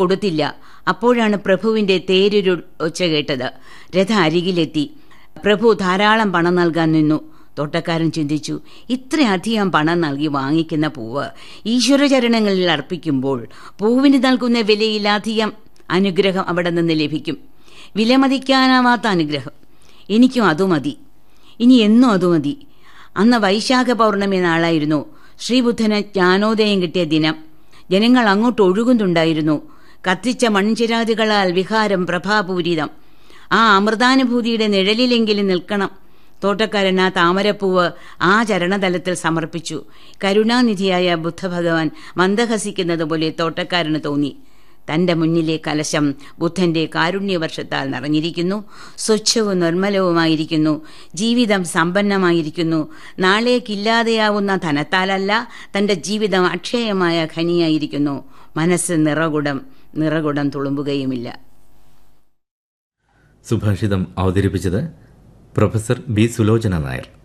കൊടുത്തില്ല അപ്പോഴാണ് പ്രഭുവിന്റെ തേരൊരു ഒച്ച കേട്ടത് രഥ അരികിലെത്തി പ്രഭു ധാരാളം പണം നൽകാൻ നിന്നു തോട്ടക്കാരൻ ചിന്തിച്ചു ഇത്രയധികം പണം നൽകി വാങ്ങിക്കുന്ന പൂവ് ഈശ്വരചരണങ്ങളിൽ അർപ്പിക്കുമ്പോൾ പൂവിന് നൽകുന്ന വിലയിലധികം അനുഗ്രഹം അവിടെ നിന്ന് ലഭിക്കും വിലമതിക്കാനാവാത്ത അനുഗ്രഹം എനിക്കും അതു മതി ഇനി എന്നും അതു മതി അന്ന് വൈശാഖ പൗർണമി നാളായിരുന്നു ശ്രീബുദ്ധന് ജ്ഞാനോദയം കിട്ടിയ ദിനം ജനങ്ങൾ അങ്ങോട്ട് ഒഴുകുന്നുണ്ടായിരുന്നു കത്തിച്ച മൺചിരാതുകളാൽ വിഹാരം പ്രഭാപൂരിതം ആ അമൃതാനുഭൂതിയുടെ നിഴലിലെങ്കിലും നിൽക്കണം തോട്ടക്കാരൻ ആ താമരപ്പൂവ് ആ ചരണതലത്തിൽ സമർപ്പിച്ചു കരുണാനിധിയായ ബുദ്ധഭഗവാൻ മന്ദഹസിക്കുന്നത് പോലെ തോട്ടക്കാരന് തോന്നി തന്റെ മുന്നിലെ കലശം ബുദ്ധന്റെ കാരുണ്യവർഷത്താൽ നിറഞ്ഞിരിക്കുന്നു സ്വച്ഛവും നിർമ്മലവുമായിരിക്കുന്നു ജീവിതം സമ്പന്നമായിരിക്കുന്നു നാളേക്കില്ലാതെയാവുന്ന ധനത്താലല്ല തന്റെ ജീവിതം അക്ഷയമായ ഖനിയായിരിക്കുന്നു മനസ്സ് നിറകുടം നിറകുടം തുളുമ്പുകയുമില്ല സുഭാഷിതം അവതരിപ്പിച്ചത് പ്രൊഫസർ ബി സുലോചന നായർ